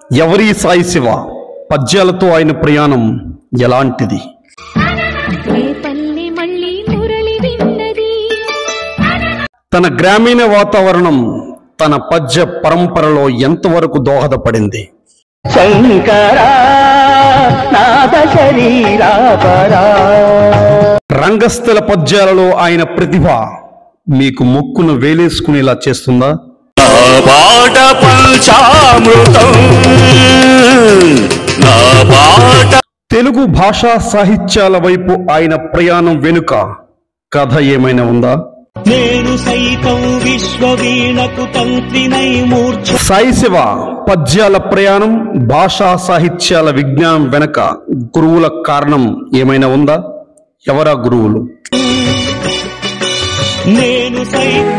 ఎవరి సాయి శివ పద్యాలతో ఆయన ప్రయాణం ఎలాంటిది రేపల్లి మళ్ళీ మురళి విన్నది తన గ్రామీణ వాతావరణం తన పద్య పరంపరలో ఎంతవరకు దోహదపడింది శంకరా నాద శరీరాపరా రంగస్థల పద్యాలలో ఆయన ప్రతిభ మీకు ముక్కును వేలేసుకునేలా చేస్తుందా నా పాట పంచామృతం నా పాట తెలుగు భాషా సాహిత్యాల వైపు ఆయన ప్రయాణం వెనుక కథ ఏమైనా ఉందా నేను సైతం విశ్వవీణకు తంత్రినై మూర్ఛ సాయి శివ పద్యాల ప్రయాణం భాషా సాహిత్యాల విజ్ఞానం వెనక గురువుల కారణం ఏమైనా ఉందా ఎవరా గురువులు నేను సైతం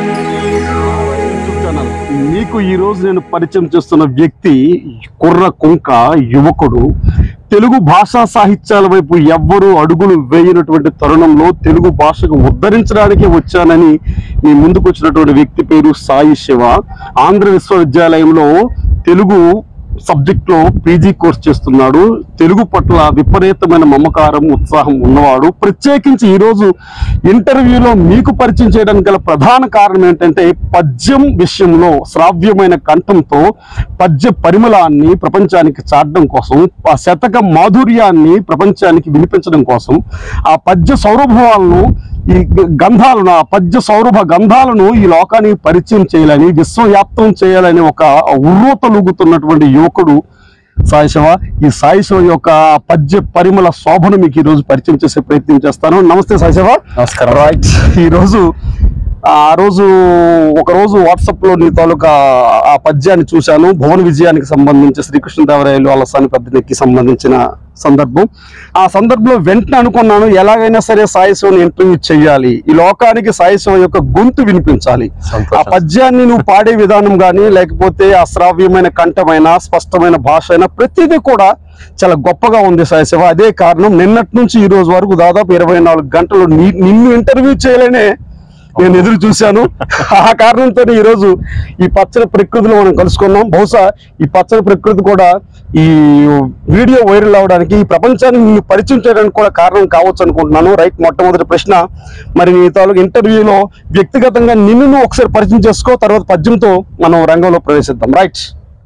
మీకు ఈ రోజు నేను పరిచయం చేస్తున్న వ్యక్తి కుర్ర కుంక యువకుడు తెలుగు భాషా సాహిత్యాల వైపు ఎవ్వరూ అడుగులు వేయనటువంటి తరుణంలో తెలుగు భాషకు ఉద్ధరించడానికి వచ్చానని మీ ముందుకు వచ్చినటువంటి వ్యక్తి పేరు సాయి శివ ఆంధ్ర విశ్వవిద్యాలయంలో తెలుగు సబ్జెక్ట్ లో పీజీ కోర్స్ చేస్తున్నాడు తెలుగు పట్ల విపరీతమైన మమకారం ఉత్సాహం ఉన్నవాడు ప్రత్యేకించి ఈ రోజు ఇంటర్వ్యూలో మీకు పరిచయం చేయడానికి గల ప్రధాన కారణం ఏంటంటే పద్యం విషయంలో శ్రావ్యమైన కంఠంతో పద్య పరిమళాన్ని ప్రపంచానికి చాటడం కోసం ఆ శతక మాధుర్యాన్ని ప్రపంచానికి వినిపించడం కోసం ఆ పద్య సౌరభావాలను ఈ గంధాలను ఆ పద్య సౌరభ గంధాలను ఈ లోకానికి పరిచయం చేయాలని విశ్వవ్యాప్తం చేయాలని ఒక ఉర్రూతలుగుతున్నటువంటి యువకుడు సాయిశవ ఈ సాయిశవ యొక్క పద్య పరిమళ శోభను మీకు ఈ రోజు పరిచయం చేసే ప్రయత్నం చేస్తాను నమస్తే సాయిశవ నమస్కారం. రైట్ ఈ రోజు ఆ రోజు ఒక రోజు వాట్సాప్ లో నీ తాలూకా ఆ పద్యాన్ని చూశాను భువన విజయానికి సంబంధించి శ్రీకృష్ణదేవరాయలు అలసాని పద్ధతికి సంబంధించిన సందర్భం ఆ సందర్భంలో వెంటనే అనుకున్నాను ఎలాగైనా సరే సాయిశివని ఇంటర్వ్యూ చేయాలి ఈ లోకానికి సాయిశివ యొక్క గొంతు వినిపించాలి ఆ పద్యాన్ని నువ్వు పాడే విధానం గానీ లేకపోతే ఆ శ్రావ్యమైన కంఠమైన స్పష్టమైన భాష అయినా ప్రతిదీ కూడా చాలా గొప్పగా ఉంది సాయిశివ అదే కారణం నిన్నటి నుంచి ఈ రోజు వరకు దాదాపు ఇరవై నాలుగు గంటలు నీ- నిన్ను ఇంటర్వ్యూ చేయలేనే నేను ఎదురు చూశాను ఆ కారణంతో ఈ రోజు ఈ పచ్చని ప్రకృతిలో మనం కలుసుకున్నాం బహుశా ఈ పచ్చని ప్రకృతి కూడా ఈ వీడియో వైరల్ అవడానికి ఈ ప్రపంచానికి నిన్ను పరిచయం చేయడానికి కూడా కారణం కావచ్చు అనుకుంటున్నాను రైట్ మొట్టమొదటి ప్రశ్న మరి నీ తాలూకు ఇంటర్వ్యూలో వ్యక్తిగతంగా నిన్ను నువ్వు ఒకసారి పరిచయం చేసుకో తర్వాత పద్యంతో మనం రంగంలో ప్రవేశిద్దాం రైట్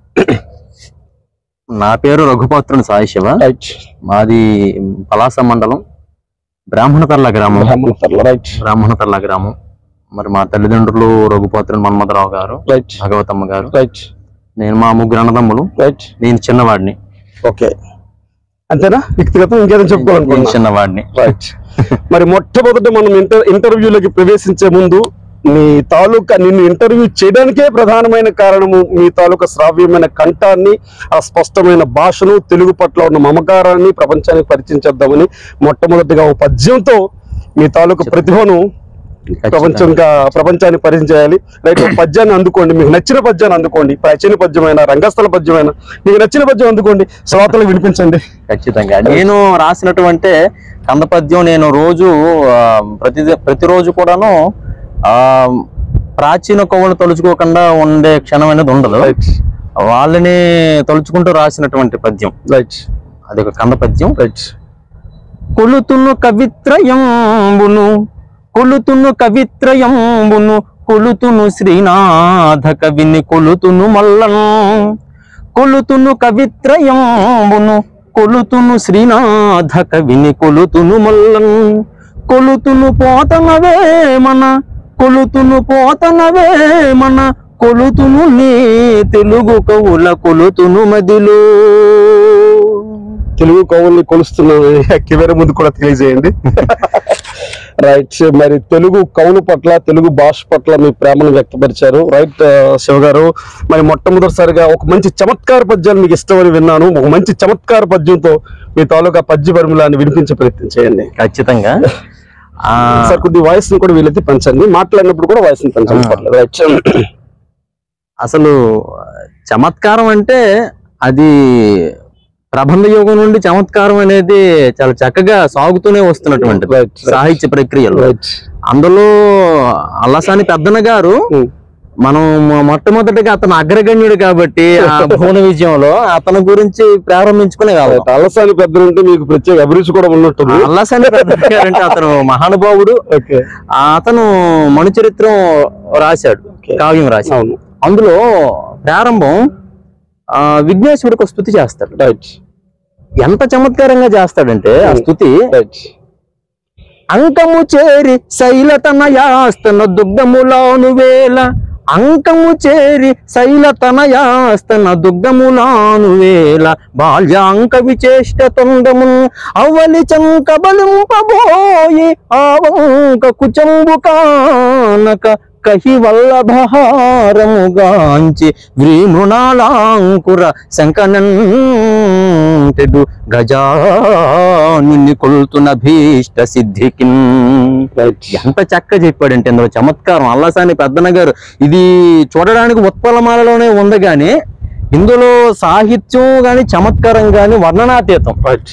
నా పేరు రఘుపత్రుని సాయి శివ రైట్ మాది పలాస మండలం బ్రాహ్మణతర్ల గ్రామం రైట్ బ్రాహ్మణతర్ల గ్రామం మరి మా తల్లిదండ్రులు రఘుపత్రుని మన్మథరావు గారు రైట్ భగవతమ్మ గారు రైట్ నేను మా ముగ్గురు అన్నదమ్ములు రైట్ నేను చిన్నవాడిని ఓకే అంతేనా వ్యక్తిగతం ఇంకేదో నేను చెప్పుకోవాలనుకున్నా చిన్నవాడిని రైట్ మరి మొట్టమొదట మనం ఇంటర్ ఇంటర్వ్యూలోకి ప్రవేశించే ముందు మీ తాలూకా నిన్ను ఇంటర్వ్యూ చేయడానికే ప్రధానమైన కారణము మీ తాలూకా శ్రావ్యమైన కంఠాన్ని ఆ స్పష్టమైన భాషను తెలుగు పట్ల ఉన్న మమకారాన్ని ప్రపంచానికి పరిచయం చేద్దామని మొట్టమొదటిగా ఓ పద్యంతో మీ తాలూకా ప్రతిభను ప్రపంచంగా ప్రపంచాన్ని పరిచయం చేయాలి రైట్ ఒక పద్యాన్ని అందుకోండి మీకు నచ్చిన పద్యాన్ని అందుకోండి ప్రాచీన పద్యమైన రంగస్థల పద్యమైన మీకు నచ్చిన పద్యం అందుకోండి శ్రోతలకు వినిపించండి ఖచ్చితంగా నేను రాసినటువంటి కంద పద్యం నేను రోజు ఆ, ప్రతి ప్రతిరోజు కూడాను ఆ ప్రాచీన కవులు తలుచుకోకుండా ఉండే క్షణం అనేది ఉండదు రైట్ వాళ్ళని తలుచుకుంటూ రాసినటువంటి పద్యం రైట్ అది ఒక కంద పద్యం రైట్ కొలుతును కవిత్రయంబును కొలుతును కవిత్రయంబును కొలుతును శ్రీనాథ కవిని కొలుతును మల్లన్ కొలుతును కవిత్రయంబును కొలుతును శ్రీనాథ కవిని కొలుతును మల్లన్ కొలుతును పోతనవే మన కొలుతును పోతనవే మన కొలుతును నీ తెలుగు కవుల కొలుతును మదిలో తెలుగు కవుల్ని కొలుస్తున్నాను కెమెరా ముందు కూడా తెలియజేయండి రైట్ మరి తెలుగు కవుల పట్ల తెలుగు భాష పట్ల మీ ప్రేమను వ్యక్తపరిచారు రైట్ శివ గారు మరి మొట్టమొదటిసారిగా ఒక మంచి చమత్కార పద్యాన్ని మీకు ఇష్టమని విన్నాను ఒక మంచి చమత్కార పద్యంతో మీ తాలూకా పద్య పరిమళాన్ని వినిపించే ప్రయత్నం చేయండి ఖచ్చితంగా ఆ సార్ కొద్ది వాయిస్ ని కూడా వీలైతే పెంచండి మాట్లాడినప్పుడు కూడా వాయిస్ ని పెంచండి పర్లేదు రైట్ అసలు చమత్కారం అంటే అది ప్రబంధ యుగం నుండి చమత్కారం అనేది చాలా చక్కగా సాగుతూనే వస్తున్నటువంటి Right, right. సాహిత్య ప్రక్రియలో రైట్ అందులో అల్లసాని పెద్దన గారు మనం మొ- మొట్టమొదటిగా అతను అగ్రగణ్యుడు కాబట్టి ఆ భువన విజయంలో అతని గురించి ప్రారంభించుకునే వెళ్దాం అలసాని పెద్దలు ఉంటే మీకు ప్రత్యేక అభిరుచి కూడా ఉన్నట్టుంది అల్లసని అంటే అతను మహానుభావుడు ఓకే ఆ అతను మనుచరిత్రం రాశాడు కావ్యం రాశాడు అవును అందులో ప్రారంభం ఆ విఘ్నేశ్వరుడికి ఒక స్థుతి చేస్తాడు రైట్ ఎంత చమత్కారంగా చేస్తాడంటే ఆ స్థుతి రైట్ అంకము చేరి శైలతనయాస్తన దుగ్ధములాను వేల అంకము చేరి శైలతనయాస్తన దుగ్ధములాను వేల బాల్యాంక విచేష్ట తొండము అవలి చంక బలింపబోయి ఆవంక కుచంబు కానక కహి వల్లభహారముగాంచి వ్రీమృణాలాంకుర శంకనంటెడు గజాని కొల్తున్న భీష్ట సిద్ధికి రైట్ ఎంత చక్క చెప్పాడంటే ఇందులో చమత్కారం అల్లసాని పెద్దన గారు ఇది చూడడానికి ఉత్పలమాలలోనే ఉంది గాని ఇందులో సాహిత్యం గాని చమత్కారం గాని వర్ణనాతీతం రైట్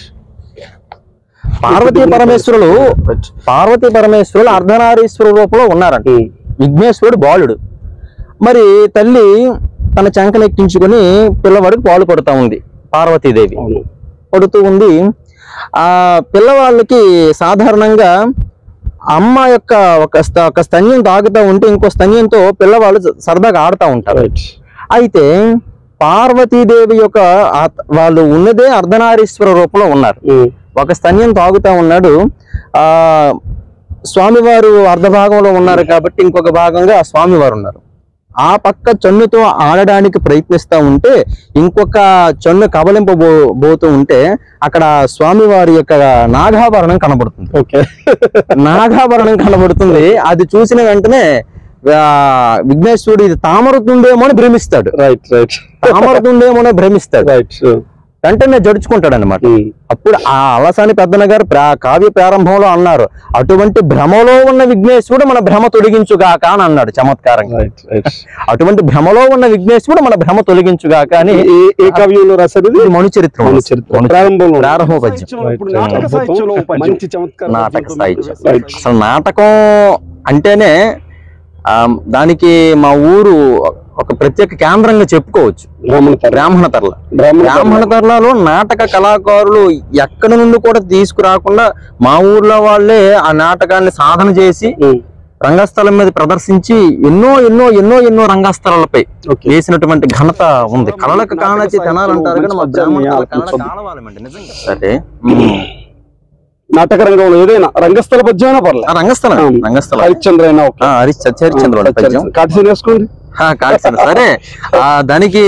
పార్వతీ పరమేశ్వరులు రైట్ పార్వతీ పరమేశ్వరులు అర్ధనారీశ్వర రూపంలో ఉన్నారంట విఘ్నేశ్వరుడు బాలుడు మరి తల్లి తన చంకనెక్కించుకొని పిల్లవాడికి పాలు కొడతా ఉంది పార్వతీదేవి అవును కొడుతూ ఉంది ఆ పిల్లవాళ్ళకి సాధారణంగా అమ్మ యొక్క ఒక స్త- ఒక స్తన్యం తాగుతూ ఉంటే ఇంకో స్తన్యంతో పిల్లవాళ్ళు సరదాగా ఆడుతూ ఉంటారు రైట్ అయితే పార్వతీదేవి యొక్క ఆ- వాళ్ళు ఉన్నదే అర్ధనారీశ్వర రూపంలో ఉన్నారు ఒక స్తన్యం తాగుతా ఉన్నాడు ఆ స్వామివారు అర్ధ భాగంలో ఉన్నారు కాబట్టి ఇంకొక భాగంగా స్వామివారు ఉన్నారు ఆ పక్క చన్నుతో ఆడడానికి ప్రయత్నిస్తా ఉంటే ఇంకొక చన్ను కబలింపబో బోతూ ఉంటే అక్కడ స్వామివారి యొక్క నాగాభరణం కనబడుతుంది ఓకే నాగాభరణం కనబడుతుంది అది చూసిన వెంటనే ఆ, విఘ్నేశ్వరుడు ఇది తామరుతుండేమో అని భ్రమిస్తాడు రైట్ రైట్ తామరుతుండేమో అని భ్రమిస్తాడు రైట్ వెంటనే జడుచుకుంటాడు అనమాట అప్పుడు ఆ అలసాని పెద్దన గారు ప్రా- కావ్య ప్రారంభంలో అన్నారు అటువంటి భ్రమలో ఉన్న విఘ్నేశ్వరుడు మన భ్రమ తొలగించుగాక అని అన్నాడు చమత్కారంగా రైట్ రైట్ అటువంటి భ్రమలో ఉన్న విఘ్నేశ్వరుడు మన భ్రమ తొలగించుగాక అని ఏ- ఏ కవ్యంలో రాశారు ఇది ఇది మనుచరిత్రం మన చరిత్ర మనుచరిత్రం. ప్రారంభంలో ప్రారంభ పద్యం ఇప్పుడు నాటక సాహిత్యంలో ఒక పద్యం. మంచి చమత్కారం నాటక సాహిత్యం రైట్ అసలు నాటకం అంటేనే ఆ, దానికి మా ఊరు ఒక ప్రత్యేక కేంద్రంగా చెప్పుకోవచ్చు బ్రాహ్మణ తరం. బ్రాహ్మణ తర్ల బ్రాహ్మణ బ్రాహ్మణ తర్లలో నాటక కళాకారులు ఎక్కడి నుండి కూడా తీసుకురాకుండా మా ఊర్లో వాళ్ళే ఆ నాటకాన్ని సాధన చేసి ఉమ్. రంగస్థలం మీద ప్రదర్శించి ఎన్నో ఎన్నో ఎన్నో ఎన్నో రంగస్థలాలపై ఓకే. వేసినటువంటి ఘనత ఉంది కళలకు కానచి తెనాలి అంటారు కానీ మా మంచి బ్రాహ్మణ పద్యాన్ని కళ ఆలపించొద్దు. కానవాలమండి నిజంగా సరే ఉమ్. నాటక రంగంలో ఏదైనా రంగస్థల పద్యం అయినా ఆ పర్లేదు రంగస్థలం ఉమ్. రంగస్థలం హరిశ్చంద్ర అయినా ఓకే ఆ, హరి సత్యహరిచంద్రుడు పద్యం కాటిసీని వేసుకోండి ఆ, కాకినాడ. సరే ఆ దానికి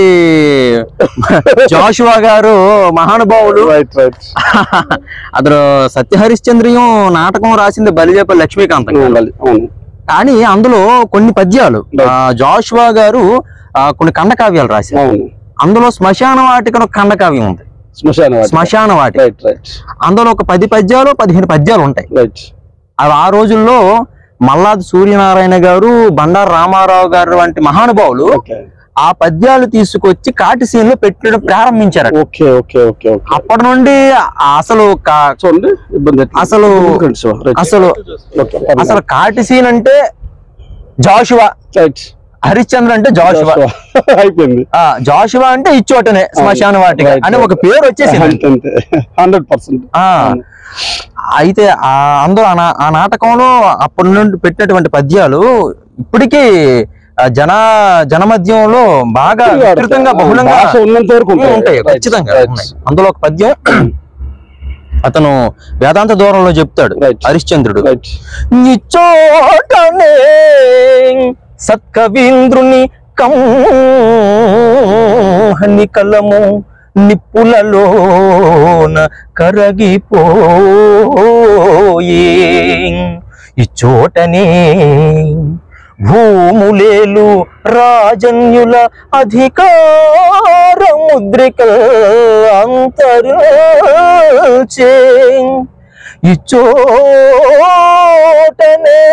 జాషువా గారు మహానుభావుడు రైట్ రైట్ అతను సత్యహరిశ్చంద్రియం నాటకం రాసింది బలిజేప లక్ష్మీకాంతం గారు. ఉండాలి అవును కానీ అందులో కొన్ని పద్యాలు ఆ, జాషువా గారు ఆ, కొన్ని ఖండకావ్యాలు రాశారు అవును అందులో శ్మశాన వాటిక ఒక ఖండకావ్యం ఉంది శ్మశాన వాటిక. శ్మశాన వాటిక రైట్ రైట్ అందులో ఒక పది పద్యాలు పదిహేను పద్యాలు ఉంటాయి రైట్ అవి ఆ రోజుల్లో మల్లాది సూర్యనారాయణ గారు బండారు రామారావు గారు వంటి మహానుభావులు ఓకే ఆ పద్యాలు తీసుకొచ్చి కాటి సీన్లో పెట్టడం ప్రారంభించారు ఓకే ఓకే ఓకే ఓకే అప్పటి నుండి ఆ అసలు కా- చూడండి ఇబ్బంది ఎట్లా? అసలు ఎందుకండి శివ? రైట్. అసలు ఓకే. అసలు కాటి సీన్ అంటే జాషువా రైట్. హరిశ్చంద్ర అంటే జాషువా అయిపోయింది ఆ జాషువా అంటే ఇచ్చోటనే శ్మశాన వాటిక Right, అని right. ఒక పేరు వచ్చేసింది అంతే అంతే హండ్రెడ్ పర్సెంట్ ఆ అయితే ఆ అందులో ఆ నా- ఆ నాటకంలో అప్పటి నుండి పెట్టినటువంటి పద్యాలు ఇప్పటికీ ఆ జన జనమధ్యంలో బాగా విస్తృతంగా బహుళంగా భాష ఉన్నంత వరకు ఉంటాయి. ఉంటాయి Right, ఖచ్చితంగా right. ఉన్నాయి. అందులో ఒక పద్యం అతను వేదాంత దూరంలో చెప్తాడు Right. హరిశ్చంద్రుడు రైట్ నిచ్చోటనే సత్కవీంద్రుని కంహని కలము నిప్పులలోన కరగిపోయి ఇచ్చోటనే భూములేలు రాజన్యుల అధికార ముద్రిక అంతరుచే ఇచ్చోటనే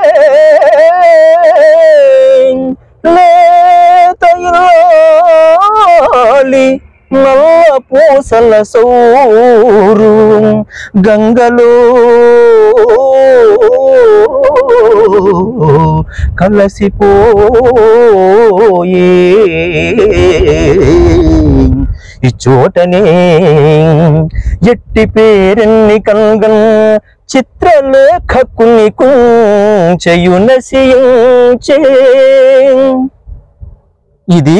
లేతయాలి నల్ల పూసల సౌరు గంగలో కలసిపోయే ఈ చోటనే ఎట్టి పేరెన్ని కనుగన్ చిత్రలేఖకుని కుంచెయునసియించే ఇది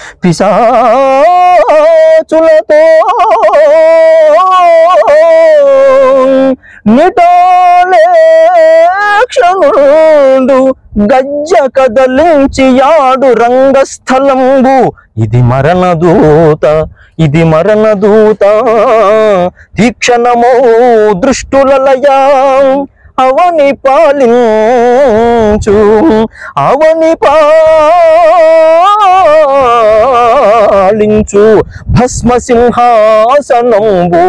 పిశాచులతో నిటాలేక్షణుడు గజ్జ కదలించి యాడు రంగస్థలంబు ఇది మరణదూత ఇది మరణదూత తీక్షణమో దృష్టులలయా అవని పాలించు అవని పాలించు భస్మ సింహాసనంబు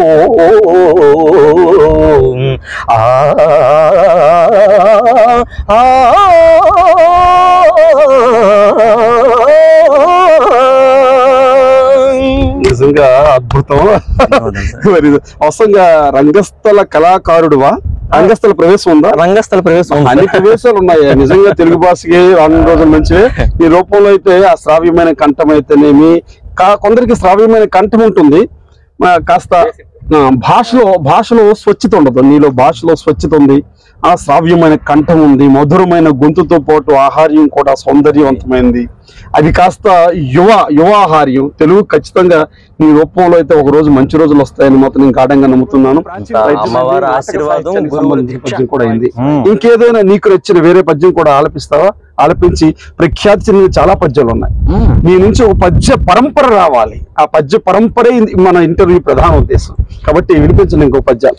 ఆ ఆ నిజంగా అద్భుతం మరి అవసరంగా రంగస్థల కళాకారుడువా రంగస్థల ప్రవేశం ఉందా రంగస్థల ప్రవేశం ఉంది. అన్ని ప్రవేశాలు ఉన్నాయి నిజంగా తెలుగు భాషకి రెండు రోజుల నుంచి ఈ రూపంలో అయితే ఆ శ్రావ్యమైన కంఠం అయితేనేమి కా- కొందరికి శ్రావ్యమైన కంఠం ఉంటుంది ఆ, కాస్త ఆ, భాషలో భాషలో స్వచ్ఛత ఉండదు నీలో భాషలో స్వచ్ఛత ఉంది ఆ శ్రావ్యమైన కంఠం ఉంది మధురమైన గొంతుతో పాటు ఆహార్యం కూడా సౌందర్యవంతమైంది అది కాస్త యువ యువ ఆహార్యం తెలుగు ఖచ్చితంగా నీ రూపంలో అయితే ఒక రోజు మంచి రోజులు వస్తాయని మాత్రం నేను గాఢంగా నమ్ముతున్నాను అమ్మవారి ఆశీర్వాదం, నాటక గురువుల సంబంధించిన దీక్ష. పద్యం కూడా అయింది మ్మ్. ఇంకేదైనా నీకు నచ్చిన వేరే పద్యం కూడా ఆలపిస్తావా ఆలపించి ప్రఖ్యాతి చెందిన చాలా పద్యాలు ఉన్నాయి నీ నుంచి ఒక పద్య పరంపర రావాలి ఆ పద్య పరంపరే ఇది మన ఇంటర్వ్యూ ప్రధాన ఉద్దేశం కాబట్టి వినిపించండి ఇంకో పద్యాలు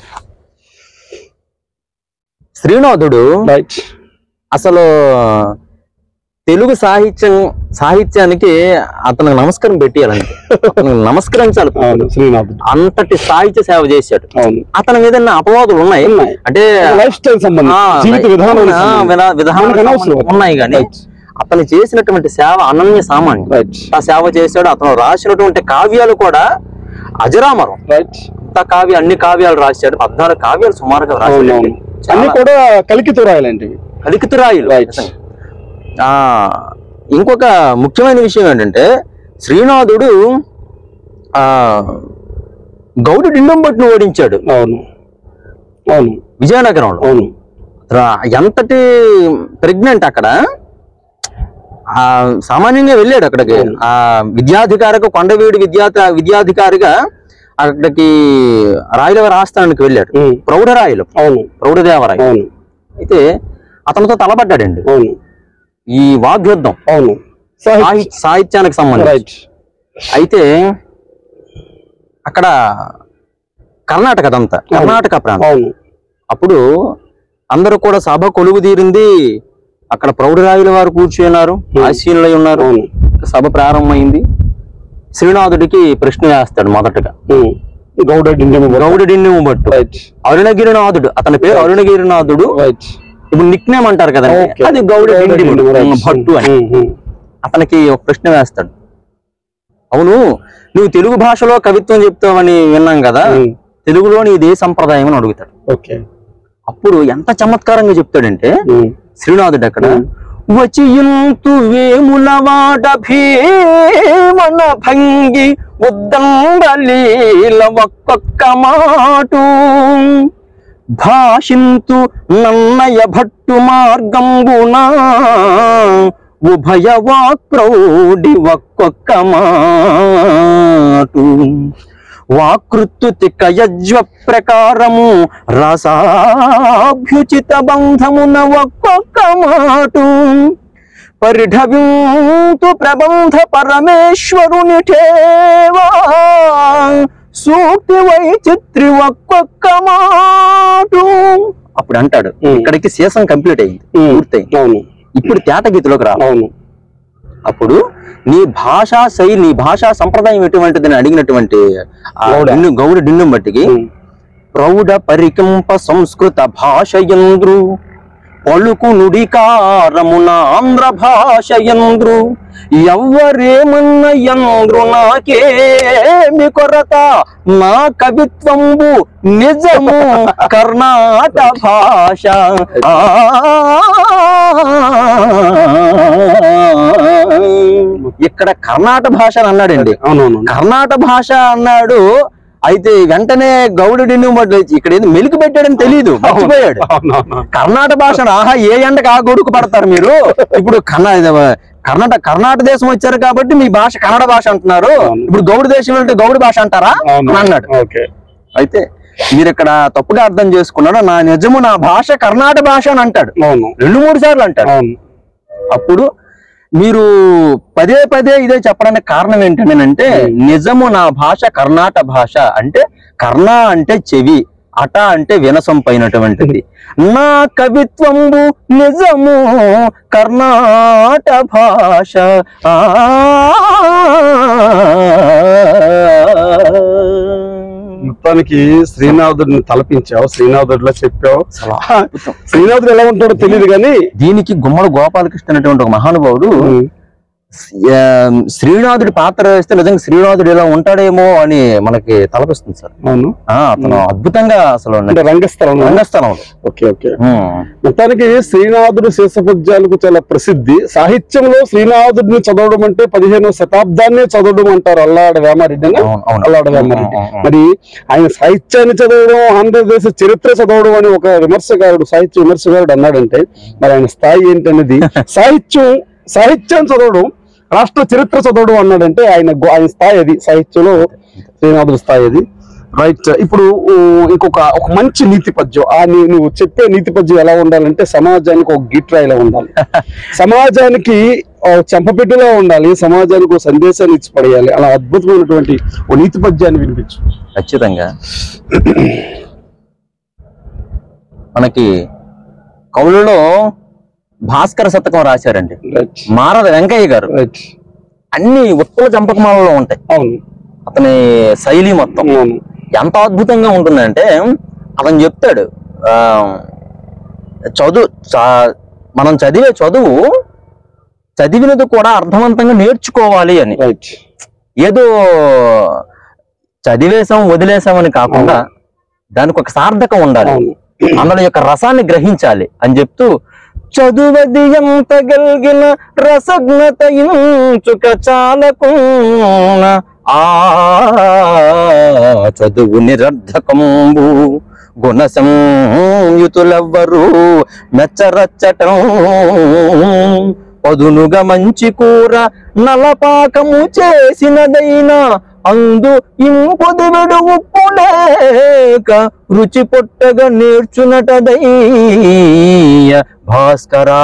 శ్రీనాథుడు రైట్ అసలు తెలుగు సాహిత్యం సాహిత్యానికి అతనికి నమస్కారం పెట్టేయాలంటే అతనికి నమస్కరించాలి అవును శ్రీనాథుడు అంతటి సాహిత్య సేవ చేశాడు అవును అతని మీద ఉన్న అపవాదులు ఉన్నాయి ఉన్నాయి. అంటే లైఫ్ స్టైల్ ఆ, సంబంధించి జీవిత విధానం ఆ, విధా- విధానాలకు మనకు అనవసరం. సంబంధం ఉన్నాయి కానీ Right. అతను చేసినటువంటి సేవ అనన్య సామాన్యం రైట్ ఆ సేవ చేశాడు అతను రాసినటువంటి కావ్యాలు కూడా అజరామరం రైట్ అంత కావ్య అన్ని కావ్యాలు రాశాడు పద్నాలుగు కావ్యాలు సుమారుగా అవును రాశాడు అవును అన్ని కూడా కలికితో రాయాలంటివి కలికితురాయిలు Right. ఆ ఇంకొక ముఖ్యమైన విషయం ఏంటంటే శ్రీనాథుడు ఆ గౌడు డిండంబట్ను ఓడించాడు అవును అవును విజయనగరంలో అవును రా- ఎంతటి ప్రెగ్నెంట్ అక్కడ ఆ సామాన్యంగా వెళ్ళాడు అక్కడికి ఆ విద్యాధికారిగా కొండవీడి విద్యా విద్యాధికారిగా అక్కడికి రాయలవారి ఆస్థానానికి వెళ్ళాడు ఉమ్. ప్రౌఢరాయలు అవును ప్రౌఢదేవరాయలు అవును అయితే అతనితో తలపడ్డాడండి అవును ఈ వాగ్యుద్ధం అవును సాహిత్య సాహి- సాహిత్యానికి సంబంధించి రైట్ అయితే అక్కడ కర్ణాటక అదంతా కర్ణాటక ప్రాంతం అవును అప్పుడు అందరూ కూడా సభ కొలువు తీరింది అక్కడ ప్రౌఢరాయుల వారు కూర్చున్నారు ఆశీనులై ఉన్నారు అవును సభ ప్రారంభమైంది శ్రీనాథుడికి ప్రశ్న వేస్తాడు మొదటగా ఉమ్. గౌడ డిండెము గౌడుడిని బట్టు రైట్ అరుణగిరినాథుడు అతని పేరు అరుణగిరినాథుడు రైట్ ఇప్పుడు నిక్ నేమ్ అంటారు కదండి Okay. అది గౌడ డిండిముడు, Right. భట్టు అని ఉమ్, ఉమ్. అతనికి ఒక ప్రశ్న వేస్తాడు అవును నువ్వు తెలుగు భాషలో కవిత్వం చెప్తావని విన్నాం కదా ఉమ్. తెలుగులో నీదే సంప్రదాయం అని అడుగుతాడు ఓకే అప్పుడు ఎంత చమత్కారంగా చెప్తాడంటే ఉమ్. శ్రీనాథుడు అక్కడ వచియంతు వేములవాడ భీమన భంగి ఉద్దండలీల ఒక్కొక్క మాటు భాషింతు నన్నయ భట్టు మార్గంబునా ఉభయ వాక్రౌడి ఒక్కొక్క మాటు వాకృత్తుతి కయజ్వ ప్రకారము రసాభ్యుచిత బంధమున ఒక్కొక్క మాటు పరిఢవింతు ప్రబంధ పరమేశ్వరుని ఠేవా సూక్తి వైచిత్రి ఒక్కొక్క మాటు అప్పుడు అంటాడు ఉమ్. ఇక్కడికి సీసం కంప్లీట్ అయింది ఉమ్. పూర్తయింది అవును ఇప్పుడు తేట గీతలోకి రా అవును అప్పుడు నీ భాషా శైలి నీ భాషా సంప్రదాయం ఎటువంటిదని అడిగినటువంటి ఆ గౌడ. డిన్ను గౌడ డిన్ను బట్టికి ఉమ్. ప్రౌఢ పరికంప సంస్కృత భాషయంద్రు పలుకు నుడికారమున ఆంధ్ర భాషయంద్రు ఎవ్వరేమన్న ఎంద్రు నాకేమి కొరత నా కవిత్వంబు నిజము కర్ణాట భాష ఆ. ఇక్కడ కర్ణాట భాష అని అన్నాడండి అవునవును కర్ణాట భాష అన్నాడు అయితే వెంటనే గౌడుడిని మరి ఇక్కడ ఏదో మెలికి పెట్టాడని తెలియదు మర్చిపోయాడు అవునవును కర్ణాట భాష ఆహా ఏ ఎండకు ఆ గొడుకు పడతారు మీరు ఇప్పుడు కన్న ఇది, కర్ణాటక కర్ణాటక దేశం వచ్చారు కాబట్టి మీ భాష కన్నడ భాష అంటున్నారు ఇప్పుడు గౌడు దేశం అంటే గౌడి భాష అంటారా అని అన్నాడు ఓకే అయితే మీరు ఇక్కడ తప్పుగా అర్థం చేసుకున్నాడు నా నిజము నా భాష కర్ణాటక భాష అని అంటాడు అవును రెండు మూడు సార్లు అంటాడు అవును అప్పుడు మీరు పదే పదే ఇదే చెప్పడానికి కారణం ఏంటంటే నిజము నా భాష కర్ణాట భాష అంటే కర్ణ అంటే చెవి అట అంటే వినసొంపైనటువంటిది నా కవిత్వంబు నిజము కర్ణాట భాష ఆ. మొత్తానికి శ్రీనాథుడిని తలపించావు శ్రీనాథుడిలో చెప్పావు అసలు శ్రీనాథుడు ఎలా ఉంటాడో తెలియదు కానీ దీనికి గుమ్మడి గోపాలకృష్ణ అనేటువంటి ఒక మహానుభావుడు ఆ, శ్రీనాథుడి పాత్ర వేస్తే నిజంగా శ్రీనాథుడు ఇలా ఉంటాడేమో అని మనకి తలపిస్తుంది సార్ అవును ఆ, అతను అద్భుతంగా అసలు అంటే రంగస్థలం రంగస్థలంలో ఓకే ఓకే మొత్తానికి శ్రీనాథుడు శేషపద్యాలకు చాలా ప్రసిద్ధి సాహిత్యంలో శ్రీనాథుడిని చదవడం అంటే పదిహేనవ శతాబ్దాన్నే చదవడం అంటారు అల్లాడ వేమారెడ్డి అని అవును, అవును. అల్లాడ వేమారెడ్డి అవును, అవును. మరి ఆయన సాహిత్యాన్ని చదవడం ఆంధ్రప్రదేశ్ చరిత్ర చదవడం అని ఒక విమర్శకారుడు సాహిత్య విమర్శకారుడు అన్నాడంటే మరి ఆయన స్థాయి ఏంటనేది సాహిత్యం సాహిత్యం చదవడం రాష్ట్ర చరిత్ర చదవడం అన్నాడంటే ఆయన గో- ఆయన స్థాయి అది సాహిత్యంలో శ్రీనాథుడి స్థాయి అది రైట్ ఇప్పుడు ఊ, ఇంకొక ఒక మంచి నీతి పద్యం ఆ నీ- నువ్వు చెప్పే నీతి పద్యం ఎలా ఉండాలంటే సమాజానికి ఒక గిట్రాయిలా ఉండాలి సమాజానికి ఓ చెంపపెట్టులా ఉండాలి సమాజానికి ఒక సందేశాన్ని ఇచ్చి పడేయాలి అలా అద్భుతమైనటువంటి ఓ నీతి పద్యాన్ని వినిపించు ఖచ్చితంగా మనకి కవులలో భాస్కర శతకం రాశారండి రైట్ మారద వెంకయ్య గారు రైట్ అన్ని ఉత్పల చంపకమాలలో ఉంటాయి అవును అతని శైలి మొత్తం అవును ఎంత అద్భుతంగా ఉంటుందంటే అతను చెప్తాడు ఆ, చదువు చా- మనం చదివే చదువు చదివినది కూడా అర్థవంతంగా నేర్చుకోవాలి అని రైట్ ఏదో చదివేశాం వదిలేసాం అని కాకుండా దానికి ఒక సార్థకం ఉండాలి అవును అందులో యొక్క రసాన్ని గ్రహించాలి అని చెప్తూ చదువది ఎంత గల్గిన రసజ్ఞత ఇంచుక చాలకున్న ఆ చదువు నిరర్ధకంబు గుణ సంయుతులెవ్వరు మెచ్చరచ్చటం పదునుగా మంచి కూర నలపాకము చేసినదైనా అందు ఇంపుది విడు ఉప్పు లేక రుచి పొట్టగా నేర్చునటదయ్య భాస్కరా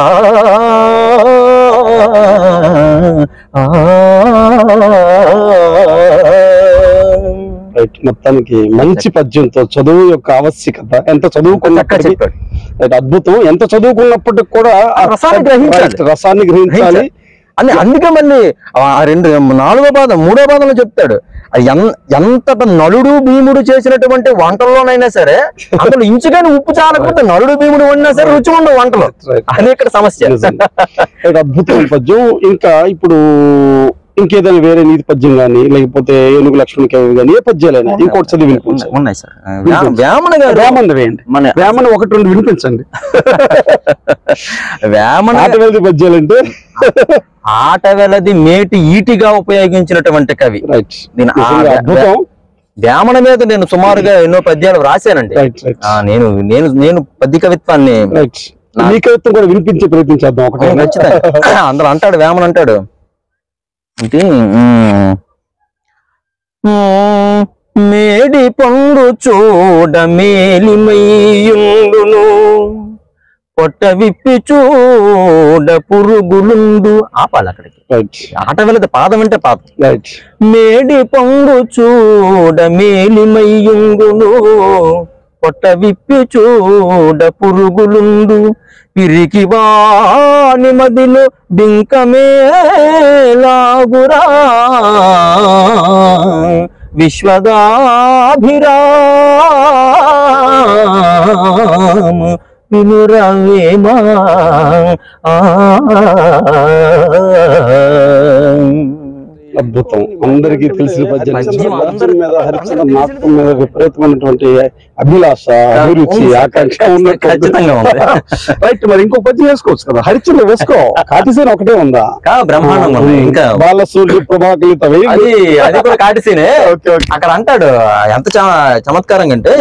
ఆ. రైట్ మొత్తానికి మంచి పద్యంతో చదువు యొక్క ఆవశ్యకత ఎంత చక్కగా చదువుకున్నప్పటికీ చెప్పాడు రైట్ అద్భుతం ఎంత చదువుకున్నప్పటికి కూడా ఆ రసాన్ని గ్రహించాలి. రైట్, రసాన్ని గ్రహించాలి అని అందుకే మళ్ళీ ఆ రెండు నాలుగో పాదం మూడో పాదంలో చెప్తాడు ఆ ఎన్- ఎంతట నలుడు భీముడు చేసినటువంటి వంటల్లోనైనా సరే అందులో ఇంచుగాని ఉప్పు చాలకపోతే నలుడు భీముడు వండినా సరే రుచి ఉండవు వంటలు Right. అది ఇక్కడ సమస్య నిజం. రైట్, అద్భుతమైన పద్యం ఇంకా ఇప్పుడు ఇంకేదైనా వేరే నీతి పద్యం గానీ లేకపోతే ఏనుగు లక్ష్మణ్ కవి గానీ ఏ పద్యాలైనా ఇంకోటి చదివి వినిపించండి ఉన్నాయి సార్ వ్యా- వేమన గారు వేమన్న వేయండి మన వేమన్న ఒకటి రెండు వినిపించండి వేమన ఆట వెళ్తే పద్యాలంటే ఆట వెలది మేటి ఈటిగా ఉపయోగించినటువంటి కవి రైట్ నేను ఆ నిజంగా వే- అద్భుతం వేమన మీద నేను సుమారుగా ఎన్నో పద్యాలు రాశానండి రైట్ రైట్ ఆ, నేను నేను నేను పద్య కవిత్వాన్ని రైట్ మీ కవిత్వం కూడా వినిపించే ప్రయత్నం చేద్దాం ఒకటే అవును, ఖచ్చితంగా అందులో అంటాడు వేమన్ అంటాడు ఏంటి ఉమ్, ఉమ్, మేడి పండు చూడ మేలిమయ్యుండును పొట్ట విప్పి చూడ పురుగులుండు ఆపాలి అక్కడికి రైట్ ఆట వెళితే పాదం అంటే పాదం రైట్ మేడి పొంగు చూడ మేలిమయ్యుంగును పొట్ట విప్పి చూడ పురుగులుండు పిరికి వాని మదిలో బింకమేలాగురా విశ్వదాభిరామ వినురవేమా ఆ. అద్భుతం అందరికీ తెలిసిన పద్యం పద్యం హరిశ్చంద్ర అందరి- మీద హరిశ్చంద్ర అందరికీ నాటకం మీద విపరీతమైనటువంటి అభిలాష అభిరుచి ఆకాంక్ష ఉన్నట్టు ఖచ్చితంగా ఉంది రైట్ మరి ఇంకో పద్యం వేసుకోవచ్చు కదా హరిశ్చంద్ర వేసుకో కాటిసేన ఒకటే ఉందా కా బ్రహ్మాండంగా ఉంది ఇంకా బాల సూర్య ప్రభాకలిత అది అది కూడా కాటిసీనే ఓకే ఓకే అక్కడ అంటాడు ఎంత చ- చమత్కారంగా అంటే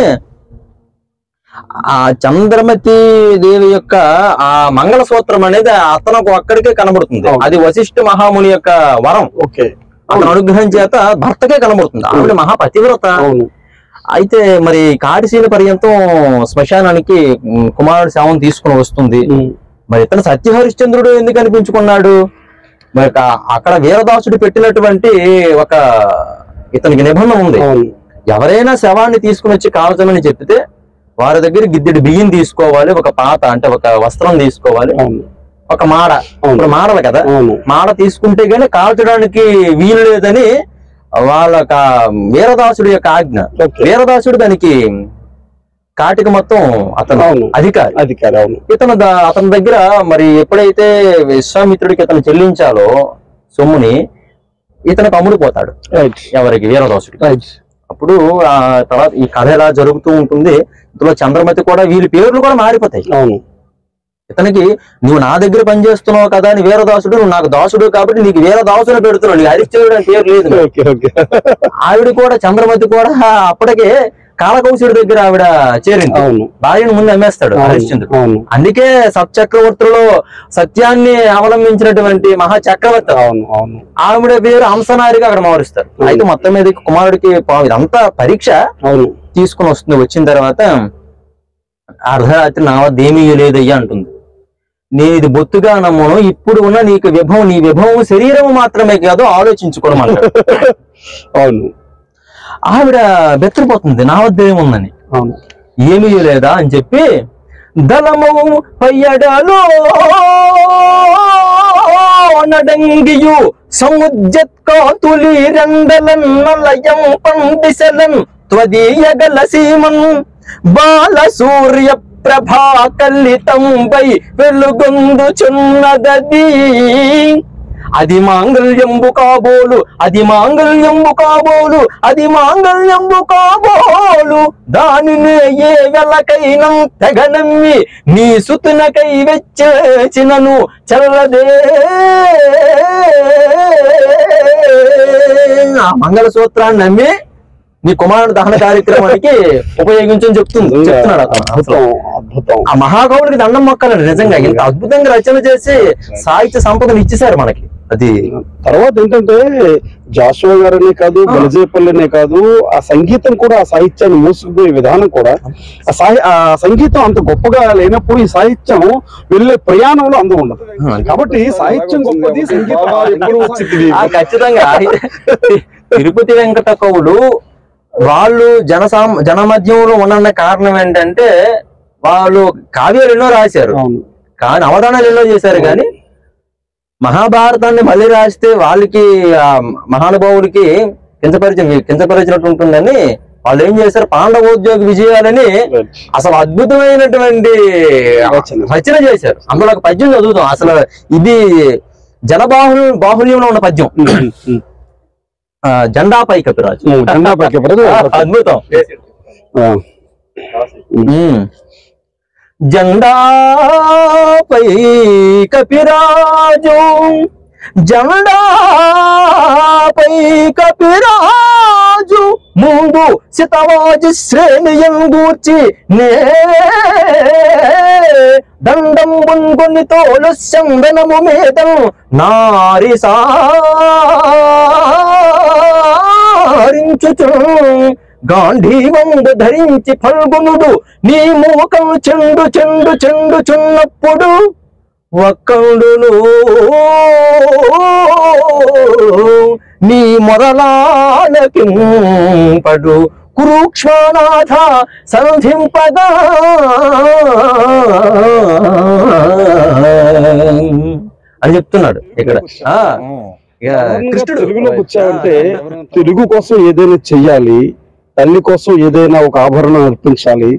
ఆ చంద్రమతి దేవి యొక్క ఆ మంగళ సూత్రం అనేది అతనికి ఒక్కడికే కనబడుతుంది అవును. అది వశిష్ఠ మహాముని యొక్క వరం ఓకే అతని అనుగ్రహం చేత భర్తకే కనబడుతుంది ఆవిడ మహాపతివ్రత అవును అయితే మరి కాటిశీల పర్యంతం శ్మశానానికి ఉమ్, కుమారుడి శవం తీసుకుని వస్తుంది ఉమ్. మరి ఇతను సత్యహరిశ్చంద్రుడు ఎందుకు అనిపించుకున్నాడు మరి కా- అక్కడ వీరదాసుడు పెట్టినటువంటి ఒక ఇతనికి నిబంధన ఉంది అవును ఎవరైనా శవాన్ని తీసుకుని వచ్చి కాల్చమని చెప్తే వారి దగ్గర గిద్దెడు బియ్యం తీసుకోవాలి ఒక పాత అంటే ఒక వస్త్రం తీసుకోవాలి అవును ఒక మాడ అవును. ఇప్పుడు మాడలు కదా అవును మాడ తీసుకుంటే గానీ కాల్చడానికి వీలు లేదని వాళ్ళ యొక్క వీరదాసుడి యొక్క ఆజ్ఞ ఓకే. వీరదాసుడు దానికి కాటిక మొత్తం అతను అవును. అధికారి అధికారి అవును ఇతను దా- అతని దగ్గర మరి ఎప్పుడైతే విశ్వామిత్రుడికి ఇతను చెల్లించాలో సొమ్ముని ఇతనికి అమ్ముడుపోతాడు రైట్ ఎవరికి వీరదాసుడు రైట్ అప్పుడు ఆ తర్వాత ఈ కథ ఎలా జరుగుతూ ఉంటుంది ఇందులో చంద్రమతి కూడా వీరి పేర్లు కూడా మారిపోతాయి అవును ఇతనికి నువ్వు నా దగ్గర పనిచేస్తున్నావు కదా అని వీరదాసుడు నువ్వు నాకు దాసుడు కాబట్టి నీకు వీరదాసుని పెడుతున్నావు నీకు హరిశ్చంద్రుడు అని పేరు లేదు ఓకే ఓకే ఆవిడ కూడా చంద్రమతి కూడా అప్పటికే కాలకౌశుడి దగ్గర ఆవిడ చేరింది అవును భార్యను ముందు అమ్మేస్తాడు అవును హరిశ్చంద్రుడు అవును అందుకే సత్చక్రవర్తులలో సత్యాన్ని అవలంబించినటువంటి మహా చక్రవర్తి అవును అవును ఆవిడ పేరు హంసనారిగా అక్కడ మారుస్తారు అయితే మొత్తం మీద కుమారుడికి పా- ఇదంతా పరీక్ష అవును తీసుకుని వస్తుంది వచ్చిన తర్వాత అర్ధరాత్రి నా వద్ద ఏమీ లేదయ్యా అంటుంది నేను ఇది బొత్తుగా నమ్మను ఇప్పుడు ఉన్న నీకు విభవం నీ విభవం శరీరం మాత్రమే కాదు ఆలోచించుకోనమంటాడు అవును ఆవిడ బెత్తరిపోతుంది నా వద్ద ఏముందని అవును ఏమీ లేదా అని చెప్పి దళము పయ్యడలో నడంగియు సముజ్జత్కాతులి రెండలన్నలయం పండిసలన్ త్వదీయగల సీమన్ బాల సూర్య ప్రభా కల్లితంపై వెలుగొందుచున్నదీ అది మాంగళ్యంబు కాబోలు అది మాంగళ్యంబు కాబోలు అది మాంగళ్యంబు కాబోలు దానిని ఏ వెలకైనా తెగనమ్మి నీ సుతునకై వెచ్చేచినను చల్లదే ఆ మంగళ సూత్రాన్ని నమ్మి నీ కుమారుడు దహన కార్యక్రమానికి ఉపయోగించని చెప్తుంది చెప్తున్నాడు అతను అసలు. అద్భుతం అద్భుతం ఆ మహాకవుడికి దండం మొక్కాలండి నిజంగా ఇంత అద్భుతంగా రచన చేసి సాహిత్య సంపదను ఇచ్చేశారు మనకి అది తర్వాత ఏంటంటే జాషువా గారనే కాదు బలజేపల్లినే కాదు ఆ సంగీతం కూడా ఆ సాహిత్యాన్ని మూసుకుపోయే విధానం కూడా ఆ సాహి ఆ సంగీతం అంత గొప్పగా లేనప్పుడు ఈ సాహిత్యం వెళ్ళే ప్రయాణంలో అందం ఉండదు కాబట్టి సాహిత్యం గొప్పది సంగీతం ఎప్పుడు వచ్చింది ఆ ఖచ్చితంగా తిరుపతి వెంకట కవులు వాళ్ళు జనసాం జనమధ్యంలో ఉన్న కారణం ఏంటంటే వాళ్ళు కావ్యాలు ఎన్నో రాశారు అవును కానీ అవధానాలు ఎన్నో చేశారు కానీ మహాభారతాన్ని మళ్ళీ రాస్తే వాళ్ళకి ఆ మహానుభావులకి కించపరిచి కించపరిచినట్టు ఉంటుందని వాళ్ళు ఏం చేశారు పాండవోద్యోగ విజయాలని అసలు అద్భుతమైనటువంటి రచన. రచన చేశారు అందులో ఒక పద్యం చదువుతాం అసలు ఇది జనబాహుల్యం బాహుల్యంలో ఉన్న పద్యం ఆ, జెండాపై కపిరాజు ఉమ్, జెండా పైకి ఎప్పుడైనా అద్భుతం ఆ, ఉమ్. జెండాపై కపిరాజు జెండాపై కపిరాజు ముందు సితవాజి శ్రేణియం గూర్చి నే దండం బొంగొని తోలు చందనము మీదం నారి సారించుచు గాంధీవంగు ధరించి ఫల్గునుడు నీ మూకం చెండు చెండు చెండు చున్నప్పుడు ఒక్కండును నీ మొదలాలకింపడు కురుక్ష్మనాథ సంధింపగా అని చెప్తున్నాడు ఇక్కడ ఆ, ఇక కృష్ణుడు తెలుగులోకి వచ్చావంటే తెలుగు కోసం ఏదైనా చెయ్యాలి తల్లి కోసం ఏదైనా ఒక ఆభరణం అర్పించాలి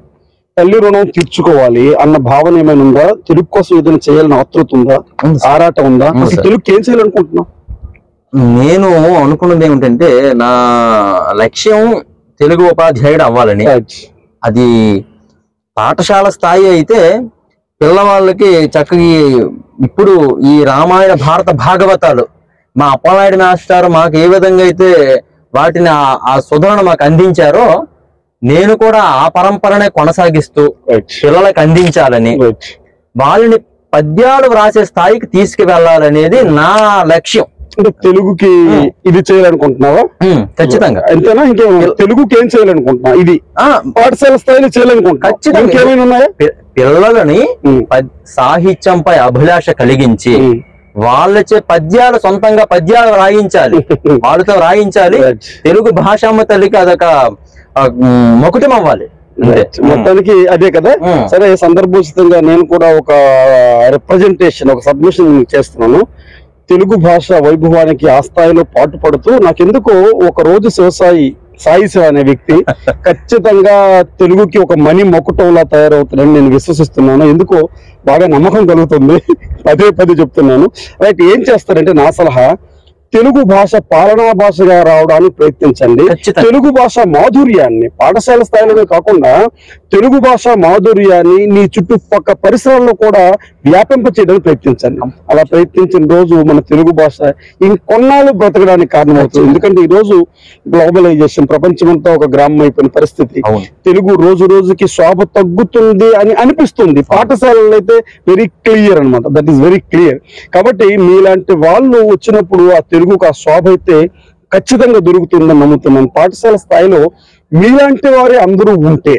తల్లి రుణం తీర్చుకోవాలి అన్న భావన ఏమైనా ఉందా తెలుగు కోసం ఏదైనా చేయాలని ఆతృత ఉందా ఉంది సార్. ఆరాటం ఉందా ఉంది అసలు సార్. తెలుగుకి ఏం చేయాలనుకుంటున్నావు నేను అనుకున్నది ఏమిటంటే నా లక్ష్యం తెలుగు ఉపాధ్యాయుడు అవ్వాలని అది పాఠశాల స్థాయి అయితే పిల్లవాళ్ళకి చక్కగా ఈ- ఇప్పుడు ఈ రామాయణ భారత భాగవతాలు మా అప్పలనాయుడు మాస్టర్ మాకు ఏ విధంగా అయితే వాటిని ఆ- ఆ సుధరణ మాకు అందించారో నేను కూడా ఆ పరంపరనే కొనసాగిస్తూ పిల్లలకు అందించాలని వాళ్ళని పద్యాలు వ్రాసే స్థాయికి తీసుకువెళ్ళాలనేది నా లక్ష్యం అంటే తెలుగుకి ఇది చేయాలనుకుంటున్నావా ఉమ్, ఖచ్చితంగా అంతేనా ఇంకేం తెలుగుకి ఏం చేయాలనుకుంటున్నావు ఇది ఆ, పాఠశాల స్థాయిలో చేయాలనుకుంటున్నావు ఖచ్చితంగా. ఇంకేమైనా ఉన్నాయా పి- పిల్లలని ఉమ్. పద్- సాహిత్యంపై అభిలాష కలిగించి ఉమ్. వాళ్ళచే పద్యాలు సొంతంగా పద్యాలు రాయించాలి వాళ్ళతో రాయించాలి Right. తెలుగు భాషామ్మ తల్లికి అదొక ఆ, ఉమ్, మొకుటం అవ్వాలి అంతే. మొత్తానికి అదే కదా ఉమ్. సరే సందర్భోచితంగా నేను కూడా ఒక రిప్రజెంటేషన్ ఒక సబ్మిషన్ చేస్తున్నాను తెలుగు భాష వైభవానికి ఆ స్థాయిలో పాటు పడుతూ నాకెందుకో ఒక రోజు శివసాయి సాయి శివ అనే వ్యక్తి ఖచ్చితంగా తెలుగుకి ఒక మణి మొక్కటంలా తయారవుతాడని నేను విశ్వసిస్తున్నాను ఎందుకో బాగా నమ్మకం కలుగుతుంది పదే పదే చెప్తున్నాను రైట్ ఏం చేస్తారంటే నా సలహా తెలుగు భాష పాలనా భాషగా రావడానికి ప్రయత్నించండి ఖచ్చితంగా. తెలుగు భాష మాధుర్యాన్ని పాఠశాల స్థాయిలోనే కాకుండా తెలుగు భాష మాధుర్యాన్ని నీ చుట్టుపక్క పరిసరాల్లో కూడా వ్యాపింప చేయడానికి ప్రయత్నించండి అలా ప్రయత్నించిన రోజు మన తెలుగు భాష ఇంకొన్నాళ్ళు బ్రతకడానికి కారణమవుతుంది ఎందుకంటే ఈ రోజు గ్లోబలైజేషన్ ప్రపంచమంతా ఒక గ్రామం అయిపోయిన పరిస్థితి అవును తెలుగు రోజు రోజుకి శోభ తగ్గుతుంది అని అనిపిస్తుంది పాఠశాలలో అయితే వెరీ క్లియర్ అన్నమాట దట్ ఈస్ వెరీ క్లియర్ కాబట్టి మీలాంటి వాళ్ళు వచ్చినప్పుడు ఆ తెలుగుకు ఆ శోభ అయితే ఖచ్చితంగా దొరుకుతుందని నమ్ముతున్నాను పాఠశాల స్థాయిలో మీలాంటి వారి అందరూ ఉంటే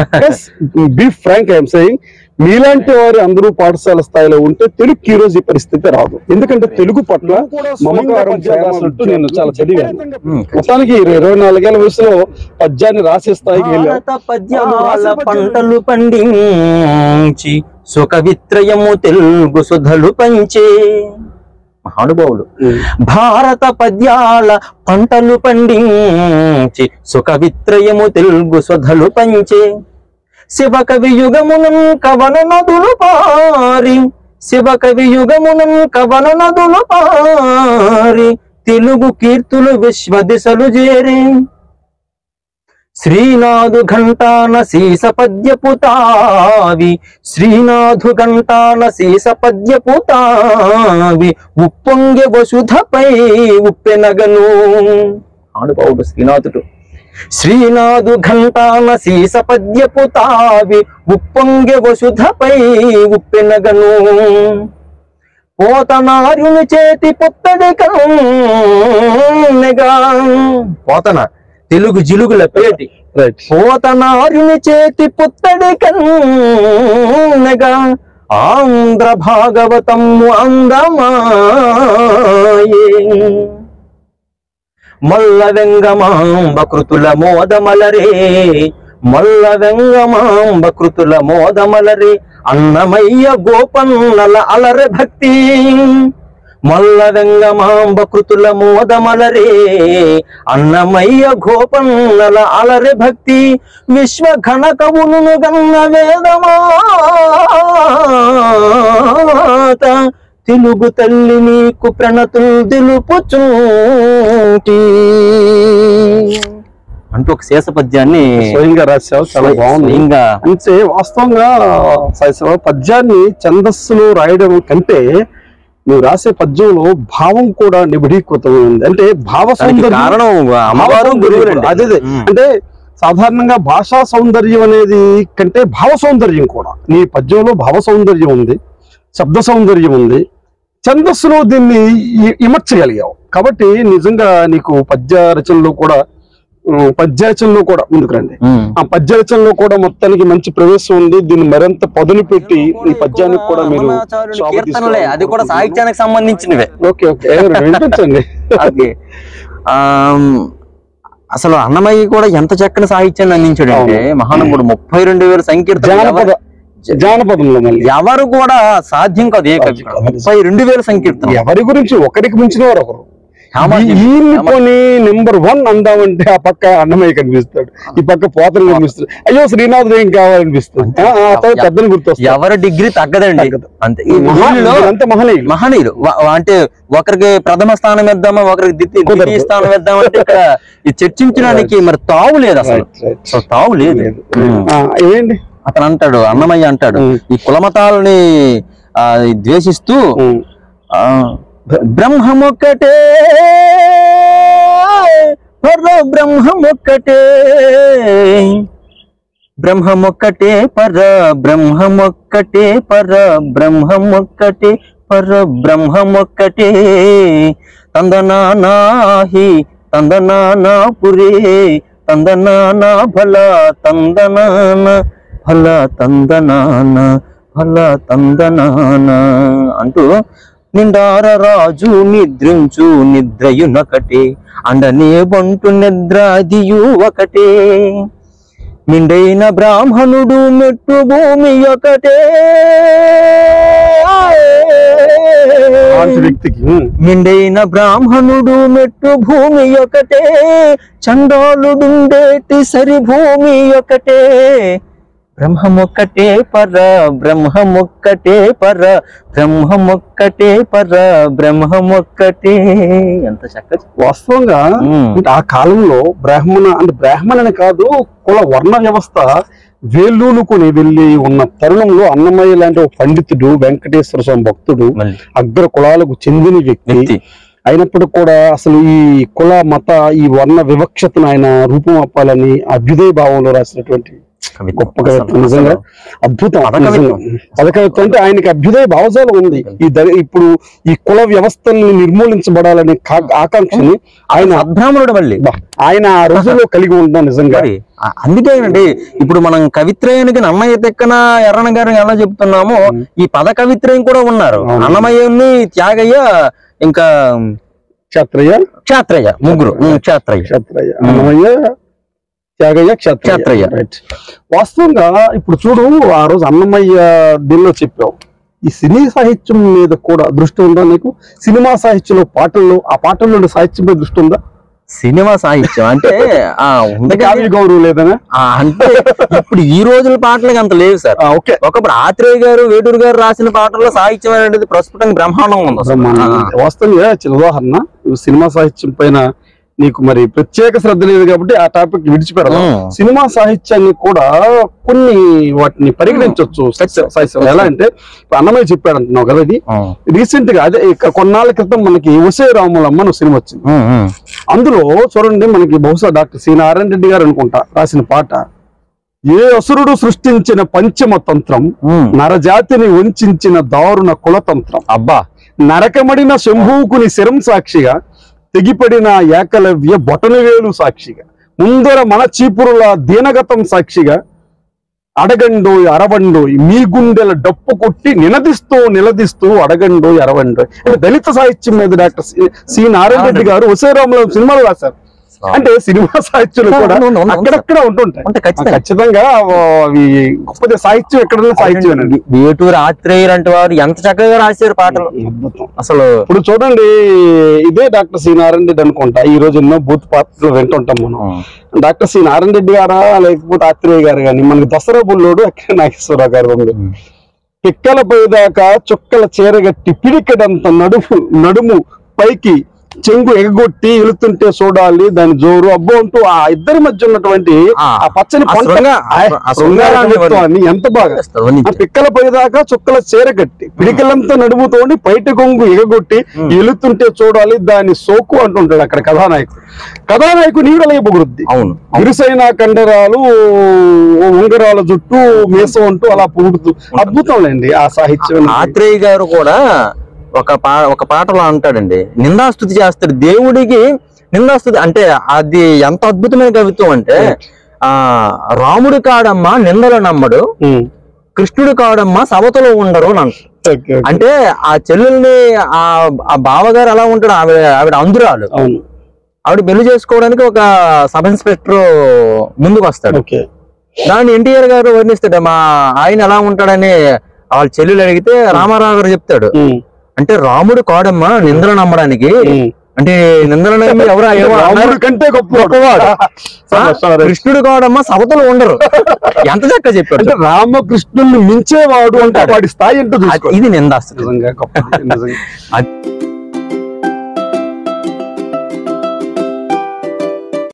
బీ ఫ్రాంక్ ఐఎమ్ సెయింగ్ మీలాంటి వారు అందరూ పాఠశాల స్థాయిలో ఉంటే తెలుగు ఈ రోజు ఈ పరిస్థితి రాదు ఎందుకంటే తెలుగు పట్ల మమకారం ప్రేమ అన్నట్టు నేను చాలా చదివాను ఉమ్. మొత్తానికి ఇరవై నాలుగేళ్ల వయసులో పద్యాన్ని రాసే స్థాయికి వెళ్ళాం భారత పద్యాల పంటలు పండించి సుఖ విత్రయము తెలుగు సుధలు పంచే మహానుభావులు భారత పద్యాల పంటలు పండించి సుఖ విత్రయము తెలుగు సుధలు పంచే శివ కవి యుగమునం కవన నదులు పారి శివ కవి యుగమునం కవన నదులు పారి తెలుగు కీర్తులు విశ్వ దిశలు చేరే శ్రీనాథు ఘంటాన సీస పద్యపు తావి శ్రీనాథు ఘంటాన సీస పద్యపు తావి ఉప్పొంగె వసుధపై ఉప్పెనగను ఆనుభావుడు శ్రీనాథుడు శ్రీనాథు ఘంటాన సీస పద్యపు తావి ఉప్పొంగె వసుధపై ఉప్పెనగను పోతనారుని చేతి పుత్తడి కన్నెగా పోతన తెలుగు జిలుగుల పేటి రైట్ పోతనారుని చేతి పుత్తడి కన్నెగా ఆంధ్ర భాగవతము అందమాయే మల్ల వెంగమాంబ కృతుల మోదమలరే మల్ల వెంగమాంబ కృతుల మోదమలరే అన్నమయ్య గోపన్నల అలరె భక్తి మల్ల వెంగమాంబ కృతుల మోదమలరే అన్నమయ్య గోపన్నల అలరె భక్తి విశ్వ ఘన కవును గన్న వేదమాత తెలుగు తల్లి నీకు ప్రణతులు తెలుపుచూటి అంటూ ఒక శేష పద్యాన్ని స్వయంగా రాశావు చాలా బాగుంది స్వయంగా అంటే వాస్తవంగా సాయిశివ పద్యాన్ని ఛందస్సులో రాయడం కంటే నువ్వు రాసే పద్యంలో భావం కూడా నిబిడీకృతమైంది అంటే భావ దానికి సౌందర్యం కారణం అమ్మవారు గురువులండి అదే అదే. ఉమ్. అంటే సాధారణంగా భాషా సౌందర్యం అనేది కంటే భావ సౌందర్యం కూడా నీ పద్యంలో భావ సౌందర్యం ఉంది శబ్ద సౌందర్యం ఉంది ఛందస్సులో దీన్ని ఇ- ఇమర్చగలిగావు కాబట్టి నిజంగా నీకు పద్య రచనలో కూడా ఉమ్, పద్య రచనలో కూడా ముందుకు రండి ఉమ్. ఆ పద్య రచనలో కూడా మొత్తానికి మంచి ప్రవేశం ఉంది దీన్ని మరింత పదును పెట్టి ఈ పద్యానికి కూడా మీరు అన్నమాచార్యుని శోభ కీర్తనలే తీసుకోవాలని అది కూడా సాహిత్యానికి సంబంధించినవే ఓకే ఓకే వినిపించండి ఓకే ఆమ్, అసలు అన్నమయ్య కూడా ఎంత చక్కని సాహిత్యాన్ని అందించాడు అంటే మహానుభుడు ముప్పై రెండు వేల సంకీర్తన జానపద జానపదంలో మళ్ళీ ఎవరు కూడా సాధ్యం కాదు ఏ కవి కూడా. ముప్పై రెండు వేల సంకీర్తన ఎవరి గురించి ఒకరికి మించిన వారు ఒకరు హేమాద్రి. ఈయన్ని కొని నెంబర్ వన్ అందామంటే ఆ పక్క అన్నమయ్య కనిపిస్తాడు ఈ పక్క పోతన కనిపిస్తాడు అయ్యో శ్రీనాథుడు ఏం కావాలనిపిస్తుంది ఆ, ఆ తర్వాత పెద్దని గుర్తొస్తాడు ఎవరి డిగ్రీ తగ్గదండి తగ్గదు. అంతే ఈ వీళ్ళలో అంత మహనీయులు మహనీయులు వా- వా- అంటే ఒకరికి ప్రథమ స్థానం ఇద్దామా ఒకరికి ద్వితీయ కుదరదు. ద్వితీయ స్థానం ఇద్దామా అంటే ఇక్కడ ఇది చర్చించడానికి మరి తావు లేదు అసలు Right, right. అసలు తావు లేదు ఉమ్. ఆ, ఏమండి అతను అంటాడు అన్నమయ్య అంటాడు ఉమ్. ఈ కులమతాలని ఆ, ద్వేషిస్తూ ఉమ్. ఆ, బ్రహ్మమొక్కటే పర బ్రహ్మమొక్కటే బ్రహ్మమొక్కటే పర బ్రహ్మమొక్కటే పర బ్రహ్మమొక్కటే పర బ్రహ్మమొక్కటే తందనాహి తందనానా పురే తందనానా భల తందనాన భల తందనాన భల తందనాన అంటూ నిండార రాజు నిద్రించు నిద్రయునొకటే అండనే బంటు నిద్రాదియు ఒకటే మిండైన బ్రాహ్మణుడు మెట్టు భూమి ఒకటే అలాంటి వ్యక్తికి ఉమ్. మిండైన బ్రాహ్మణుడు మెట్టు భూమి ఒకటే చండాలుడుండేటి సరి భూమి ఒకటే బ్రహ్మమొక్కటే పర బ్రహ్మమొక్కటే పర బ్రహ్మమొక్కటే పర బ్రహ్మమొక్కటే ఎంత చక్కగా వాస్తవంగా ఉమ్. అంటే ఆ కాలంలో బ్రాహ్మణ అంటే బ్రాహ్మణని కాదు కుల వర్ణ వ్యవస్థ వేళ్ళూనుకొని వెళ్ళి ఉన్న తరుణంలో అన్నమయ్య లాంటి ఒక పండితుడు వెంకటేశ్వర స్వామి భక్తుడు మళ్ళీ అగ్ర కులాలకు చెందిన వ్యక్తి వ్యక్తి అయినప్పటికీ కూడా అసలు ఈ కుల మత ఈ వర్ణ వివక్షతను ఆయన రూపుమాపాలని అభ్యుదయ భావంలో రాసినటువంటి కవిత్వం. గొప్ప కవిత్వం అసలు- నిజంగా అసలు అద్భుతం పదకవిత్వం. నిజంగా. పదకవిత్వం అంటే ఆయనకి అభ్యుదయ భావజాలం ఉంది ఈ ద- ఇప్పుడు ఈ కుల వ్యవస్థల్ని నిర్మూలించబడాలనే కా- ఆకాంక్షని ఆయన సద్బ్రాహ్మణుడు మళ్ళీ బా, ఆయన ఆ రోజుల్లో కలిగి ఉంటాం నిజంగా మరి ఆ- అందుకేనండి ఇప్పుడు మనం కవిత్రయానికి అన్నయ్య తెక్కన ఎర్రన గారిని ఎలా చెప్తున్నామో ఈ పద కవిత్రయం కూడా ఉన్నారు అవును. అన్నమయ్యని త్యాగయ్య ఇంకా క్షత్రయ్య క్షాత్రయ్య ముగ్గురు ఉమ్, క్షాత్రయ్య క్షత్రయ్య అన్నమయ్య త్యాగయ్య క్షత్రయ్య క్షత్రయ్య. రైట్ వాస్తవంగా ఇప్పుడు చూడు ఆ రోజు అన్నమయ్య దీనిలో చెప్పావు ఈ సినీ సాహిత్యం మీద కూడా దృష్టి ఉందా నీకు సినిమా సాహిత్యంలో పాటల్లో ఆ పాటల్లో ఉండే సాహిత్యం మీద దృష్టి ఉందా సినిమా సాహిత్యం అంటే ఆ ఉంది కావ్య కానీ, గౌరవం లేదనా ఆ, అంటే ఇప్పుడు ఈ రోజుల పాటలకి అంత లేవు సార్ ఆ, ఓకే ఒకప్పుడు ఆత్రేయ గారు వేటూరు గారు రాసిన పాటల్లో సాహిత్యం అనేది ప్రస్ఫుటంగా బ్రహ్మాండంగా ఉంది అసలు. బ్రహ్మాండం. వాస్తవంగా చిన్న ఉదాహరణ ఈ సినిమా సాహిత్యం పైన నీకు మరి ప్రత్యేక శ్రద్ధ లేదు కాబట్టి ఆ టాపిక్ విడిచిపెడదాం ఉమ్. సినిమా సాహిత్యాన్ని కూడా కొన్ని వాటిని పరిగణించవచ్చు సాహిత్యం ఎలా అంటే ఇప్పుడు అన్నమయ్య చెప్పాడు అంటున్నావు కదా ఇది ఆ. రీసెంట్ గా అదే ఇక కొన్నాళ్ళ క్రితం మనకి ఉసే రాములమ్మ అనే సినిమా వచ్చింది ఉమ్, ఉమ్. అందులో చూడండి మనకి బహుశా డాక్టర్ సి నారాయణ రెడ్డి గారు అనుకుంటా రాసిన పాట ఏ అసురుడు సృష్టించిన పంచమ తంత్రం ఉమ్. నరజాతిని వంచిన దారుణ కులతంత్రం అబ్బా నరకమడిన శంభూకుని శరం సాక్షిగా తెగిపడిన ఏకలవ్య బొటనవేలు సాక్షిగా ముందర మన చీపురుల దీనగతం సాక్షిగా అడగండోయ్ అరవండోయ్ మీ గుండెల డప్పు కొట్టి నినదిస్తూ నిలదీస్తూ అడగండోయ్ అరవండోయ్ అంటే దళిత సాహిత్యం మీద doctor C- C Narayana Reddy garu వసేరాముల సినిమాలు రాశారు అంటే సినిమా సాహిత్యంలో కూడా అవును, అవును, అవును. అక్కడక్కడ ఉంటుంటాయి అంటే ఖచ్చితంగా. ఖచ్చితంగా అవి గొప్పది సాహిత్యం ఎక్కడ సాహిత్యం వే- వేటూరు ఆత్రేయ లాంటి వారు ఎంత చక్కగా రాశారు పాటలు అద్భుతం అసలు ఇప్పుడు చూడండి ఇదే డాక్టర్ సి నారాయణ రెడ్డి అనుకుంటా ఈ రోజు ఎన్నో బూత్ పాత్రలు వింటుంటాం మనం డాక్టర్ సి నారాయణ రెడ్డి గారా లేకపోతే ఆత్రేయ గారు కానీ మనకి దసరా బుల్లోడు అక్కడ నాగేశ్వరరావు గారు ఉంది పిక్కల పైదాకా చుక్కల చీరగట్టి పిడికడంత నడుము నడుము పైకి చెంగు ఎగగొట్టి వెళుతుంటే చూడాలి దాని జోరు అబ్బో అంటూ ఆ ఇద్దరి మధ్య ఉన్నటువంటి ఆ, ఆ పచ్చని ఆ పంట శృంగా- ఆ ఆ శృంగార శృంగారాన్ని కవిత్వాన్ని ఎంత బాగా ఆ పిక్కల పైదాకా చుక్కల చీరగట్టి పిడికలంతా నడుముతోని బయట కొంగు ఎగగొట్టి వెళుతుంటే చూడాలి దాని సోకు అంటుంటాడు అక్కడ కథానాయకుడు కథానాయకుడు నీడలై పొగురుద్ది అవును విరుసైన కండరాలు ఉంగరాల జుట్టు మీసం అంటూ అలా పొగుడుతూ అద్భుతంలేండి ఆ సాహిత్యం ఆత్రేయ గారు కూడా ఒక పా ఒక పాటలో అంటాడండి నిందాస్తుతి చేస్తాడు దేవుడికి నిందాస్తుతి అంటే అది ఎంత అద్భుతమైన కవిత్వం అంటే ఆ రాముడు కాడమ్మ నిందలు నమ్మడు ఉమ్. కృష్ణుడు కాడమ్మ సవతలో ఉండరు అని అంటాడు ఓకే, ఓకే. అంటే ఆ చెల్లెల్ని ఆ ఆ బావగారు ఎలా ఉంటాడు ఆవిడ ఆవిడ అందురాలు అవును ఆవిడ పెళ్లి చేసుకోవడానికి ఒక సబ్ ఇన్స్పెక్టర్ ముందుకు వస్తాడు ఓకే దాన్ని ఎన్టీఆర్ గారు వర్ణిస్తాడు మా ఆయన ఎలా ఉంటాడని వాళ్ళ చెల్లెలు అడిగితే రామారావు గారు చెప్తాడు ఉమ్, అంటే రాముడు కాడమ్మ నిందలు నమ్మడానికి ఉమ్. అంటే నిందలు ఎవరు ఏమో అన్నారు. రాముడి కంటే గొప్పవాడు ఆ, సరే, సరే. కృష్ణుడు కావడమ్మా సవతలు ఉండరు ఎంత చక్కగా చెప్పాడు అంటే రామకృష్ణుల్ని మించేవాడు అంటే వాడి స్థాయి ఏంటో అది- చూసుకో ఇది నిందాస్త్రం నిజంగా గొప్పది నిజంగా అది-